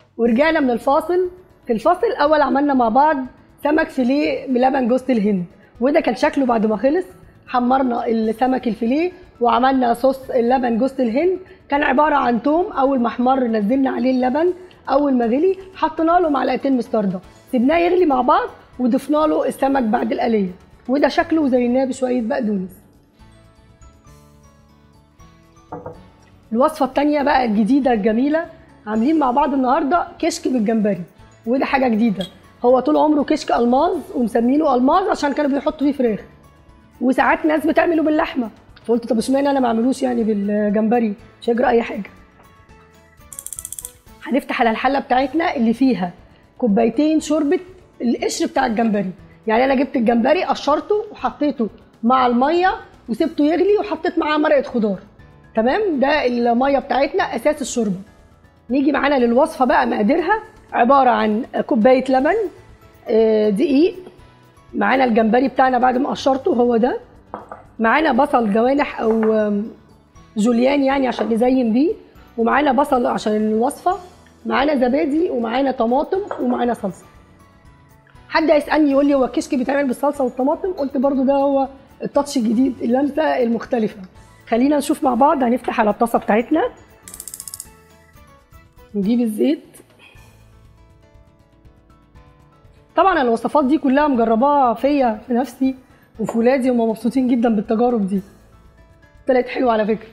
ورجعنا من الفاصل في الفاصل الاول عملنا مع بعض سمك فيليه بلبن جوز الهند وده كان شكله بعد ما خلص حمرنا السمك الفيليه وعملنا صوص اللبن جوز الهند كان عباره عن توم اول ما احمر نزلنا عليه اللبن اول ما غلي حطينا له معلقتين مستردة سيبناه يغلي مع بعض وضفنا له السمك بعد القليه وده شكله وزيناه بشويه بقدونس الوصفه التانية بقى الجديده الجميله عاملين مع بعض النهارده كشك بالجمبري وده حاجه جديده هو طول عمره كشك الماظ ومسمينه الماظ عشان كانوا بيحطوا فيه فراخ وساعات ناس بتعمله باللحمه فقلت طب اشمعنى انا ما اعملوش يعني بالجمبري مش هيجرى اي حاجه هنفتح على الحله بتاعتنا اللي فيها كوبايتين شوربه القشر بتاع الجمبري يعني انا جبت الجمبري قشرته وحطيته مع الميه وسبته يغلي وحطيت معاه مرقه خضار تمام ده الميه بتاعتنا اساس الشوربه نيجي معانا للوصفه بقى مقاديرها عباره عن كوبايه لبن آه، دقيق معانا الجمبري بتاعنا بعد ما قشرته هو ده معانا بصل جوانح او آم، جوليان يعني عشان نزين بيه ومعانا بصل عشان الوصفه معانا زبادي ومعانا طماطم ومعانا صلصه حد هيسالني يقول لي هو الكشك بيتعمل بالصلصه والطماطم قلت برضو ده هو التاتش الجديد اللمسه المختلفه خلينا نشوف مع بعض هنفتح على الطاسه بتاعتنا نجيب الزيت طبعا الوصفات دي كلها مجرباها فيا في نفسي وفي ولادي هم مبسوطين جدا بالتجارب دي طلعت حلوه على فكره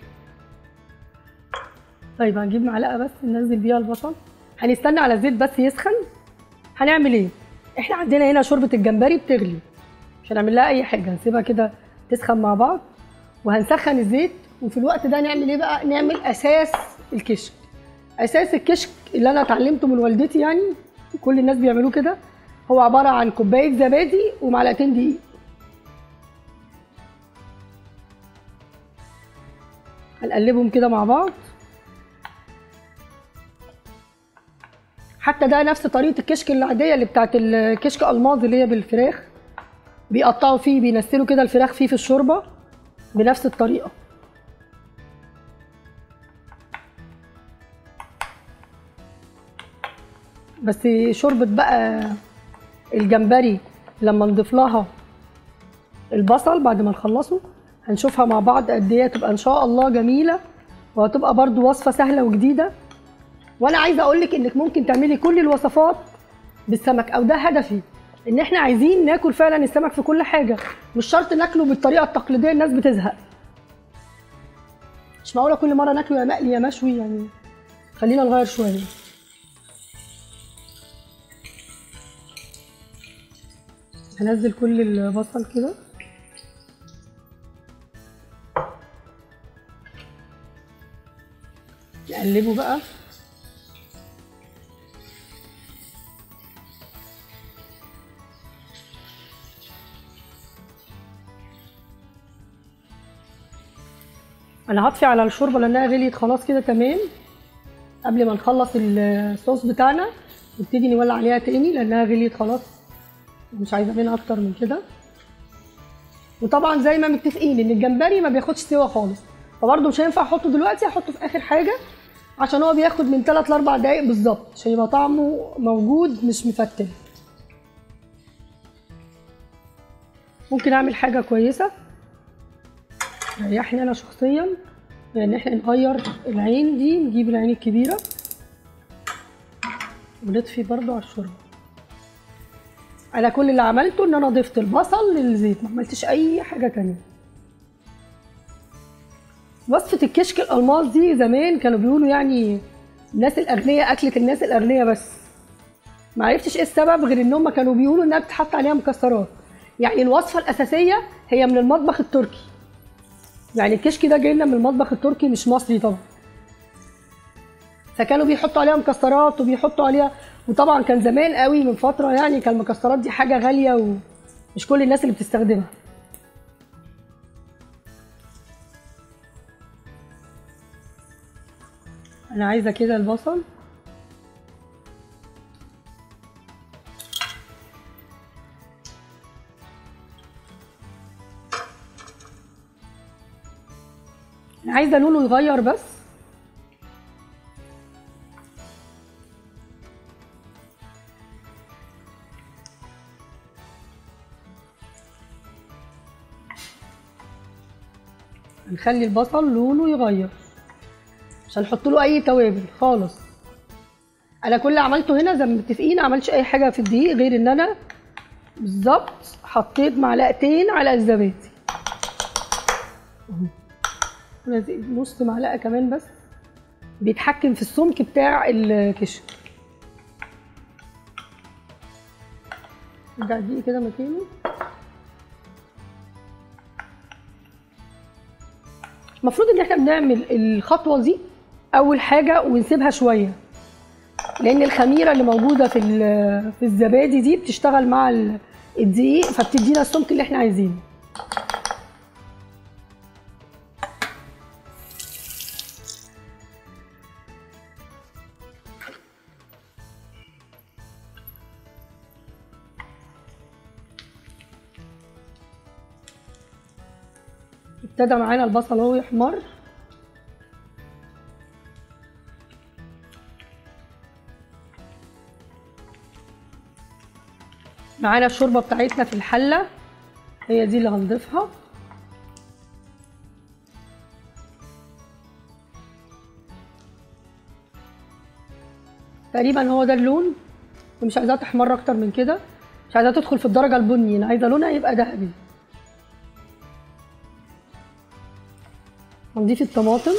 طيب هنجيب معلقه بس ننزل بيها البصل هنستنى على الزيت بس يسخن هنعمل ايه احنا عندنا هنا شوربه الجمبري بتغلي مش هنعمل لها اي حاجه هنسيبها كده تسخن مع بعض وهنسخن الزيت وفي الوقت ده نعمل ايه بقى نعمل اساس الكشك اساس الكشك اللي انا اتعلمته من والدتي يعني كل الناس بيعملوه كده هو عباره عن كوبايه زبادي ومعلقتين دقيق هنقلبهم كده مع بعض حتى ده نفس طريقه الكشك العاديه اللي بتاعت الكشك الماظ اللي هي بالفراخ بيقطعوا فيه بينزلوا كده الفراخ فيه في الشوربه بنفس الطريقه بس شوربه بقى الجمبري لما نضيف لها البصل بعد ما نخلصه هنشوفها مع بعض قد ايه تبقى ان شاء الله جميله وهتبقى برضو وصفه سهله وجديده وانا عايزه اقول لك انك ممكن تعملي كل الوصفات بالسمك او ده هدفي ان احنا عايزين ناكل فعلا السمك في كل حاجه مش شرط ناكله بالطريقه التقليديه الناس بتزهق مش معقوله كل مره ناكله يا مقلي يا مشوي يعني خلينا نغير شويه هنزل كل البصل كده نقلبه بقى انا هطفي على الشوربه لانها غليت خلاص كده تمام قبل ما نخلص الصوص بتاعنا نبتدي نولع عليها تاني لانها غليت خلاص مش عايزه منها اكتر من كده وطبعا زي ما متفقين ان الجمبري ما بياخدش سوا خالص فبرضه مش هينفع احطه دلوقتي هحطه في اخر حاجه عشان هو بياخد من 3 ل 4 دقايق بالظبط عشان يبقى طعمه موجود مش مفتل ممكن اعمل حاجه كويسه ريحني انا شخصيا ان احنا نغير العين دي نجيب العين الكبيره ونطفي برضو على الشوربه انا كل اللي عملته ان انا ضفت البصل للزيت ما عملتش اي حاجه تانية وصفه الكشك الالماس دي زمان كانوا بيقولوا يعني الناس الاغنياء اكلت الناس الاغنياء بس ما عرفتش ايه السبب غير ان هم كانوا بيقولوا انها بتحط عليها مكسرات يعني الوصفه الاساسيه هي من المطبخ التركي يعني الكشك ده جاي لنا من المطبخ التركي مش مصري طبعا فكانوا بيحطوا عليها مكسرات وبيحطوا عليها وطبعا كان زمان قوي من فتره يعني كان المكسرات دي حاجه غاليه ومش كل الناس اللي بتستخدمها انا عايزه كده البصل انا عايزه لونه يغير بس هنخلي البصل لونه يغير مش هنحط له اي توابل خالص انا كل اللي عملته هنا زي ما متفقين ما عملتش اي حاجه في الدقيق غير ان انا بالظبط حطيت معلقتين على الزبادي أهو. أنا زي- نص معلقه كمان بس بيتحكم في السمك بتاع الكشك ارجع الدقيق كده مكانه المفروض ان احنا بنعمل الخطوه دي اول حاجه ونسيبها شويه لان الخميره اللي موجوده في ال- في الزبادي دي بتشتغل مع ال- الدقيق فبتدينا السمك اللي احنا عايزينه ابتدى معانا البصل اهو يحمر معانا الشوربه بتاعتنا في الحله هي دي اللي هنضيفها تقريبا هو ده اللون ومش عايزاها تحمر اكتر من كده مش عايزاها تدخل في الدرجه البني انا عايزه لونها يبقى ذهبي هنضيف الطماطم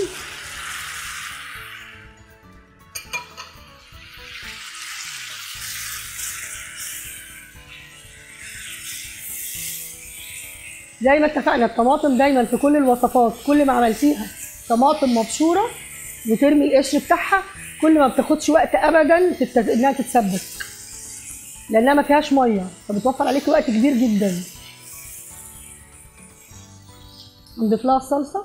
زي ما اتفقنا الطماطم دايما في كل الوصفات كل ما عملتيها طماطم مبشوره وترمي القشر بتاعها كل ما بتاخدش وقت ابدا في التز... انها تتسبك لانها ما فيهاش ميه فبتوفر عليكي وقت كبير جدا نضيف لها الصلصه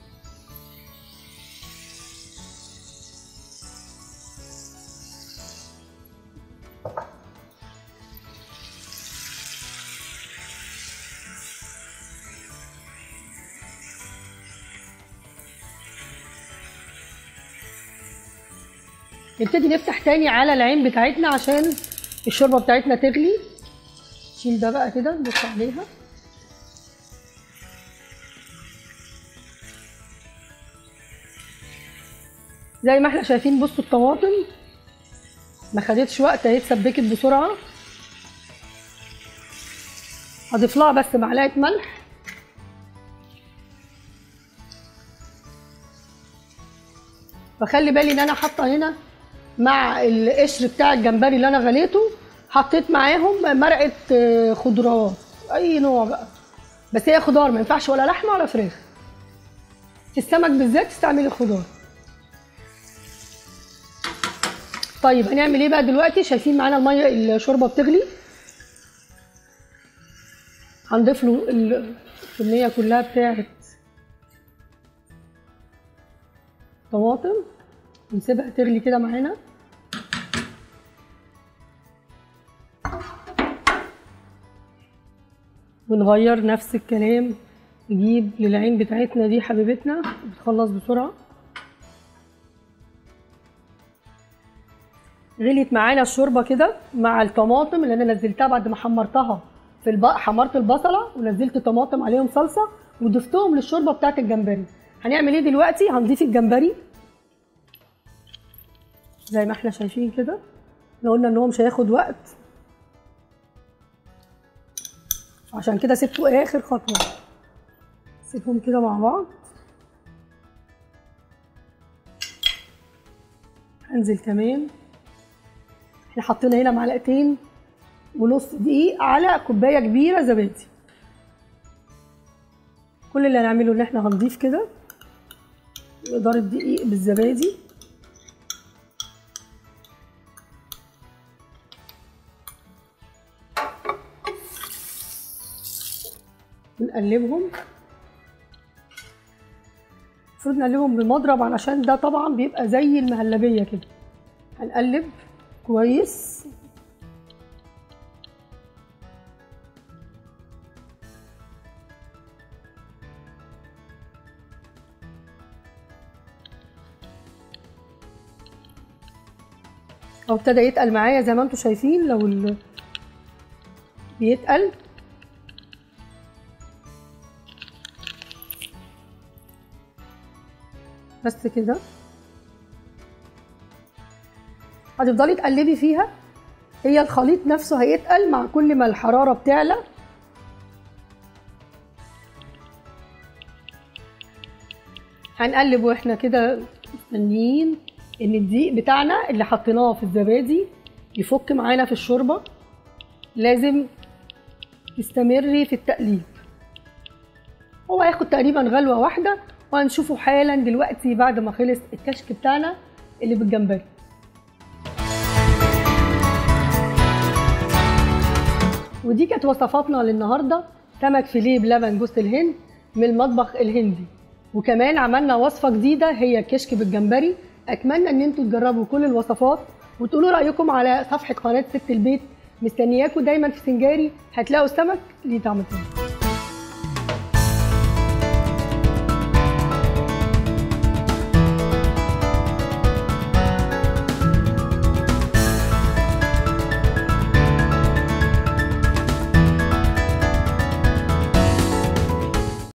نبتدي نفتح تاني على العين بتاعتنا عشان الشوربه بتاعتنا تغلي نشيل ده بقى كده نبص عليها زي ما احنا شايفين بصوا الطماطم ما خدتش وقت اهي اتسبكت بسرعه هضيف لها بس معلقه ملح فخلي بالي ان انا حاطه هنا مع القشر بتاع الجمبري اللي انا غليته حطيت معاهم مرقه آه، خضروات اي نوع بقى بس هي خضار ما ينفعش ولا لحمه ولا فراخ في السمك بالذات استعملي خضار طيب هنعمل ايه بقى دلوقتي شايفين معانا الميه الشوربه بتغلي هنضيف له الكميه كلها بتاعت طماطم ونسيبها تغلي كده معانا ونغير نفس الكلام نجيب للعين بتاعتنا دي حبيبتنا بتخلص بسرعة غليت معانا الشوربة كده مع الطماطم اللي انا نزلتها بعد ما حمرتها في الب... حمرت البصلة ونزلت طماطم عليهم صلصة وضفتهم للشوربة بتاعت الجمبري هنعمل ايه دلوقتي هنضيف الجمبري زي ما احنا شايفين كده احنا قلنا ان هو مش هياخد وقت عشان كده سبته اخر خطوه سيبهم كده مع بعض هنزل كمان احنا حطينا هنا معلقتين ونص دقيق على كوبايه كبيره زبادي كل اللي هنعمله ان احنا هنضيف كده مقدار الدقيق بالزبادي ونقلبهم المفروض نقلبهم بالمضرب علشان ده طبعا بيبقى زي المهلبية كده هنقلب كويس او ابتدى يتقل معايا زي ما انتم شايفين لو ال... بيتقل بس كده هتفضلي تقلبي فيها هي الخليط نفسه هيتقل مع كل ما الحراره بتعلى هنقلب واحنا كده مستنيين ان الدقيق بتاعنا اللي حطيناه في الزبادي يفك معانا في الشوربه لازم تستمري في التقليب هو هياخد تقريبا غلوه واحده وهنشوفه حالا دلوقتي بعد ما خلص الكشك بتاعنا اللي بالجمبري ودي كانت وصفاتنا للنهارده سمك فيليه بلبن جوز الهند من المطبخ الهندي وكمان عملنا وصفه جديده هي كشك بالجمبري اتمنى ان انتوا تجربوا كل الوصفات وتقولوا رايكم على صفحه قناه ست البيت مستنياكم دايما في سنجاري هتلاقوا السمك ليه طعم تاني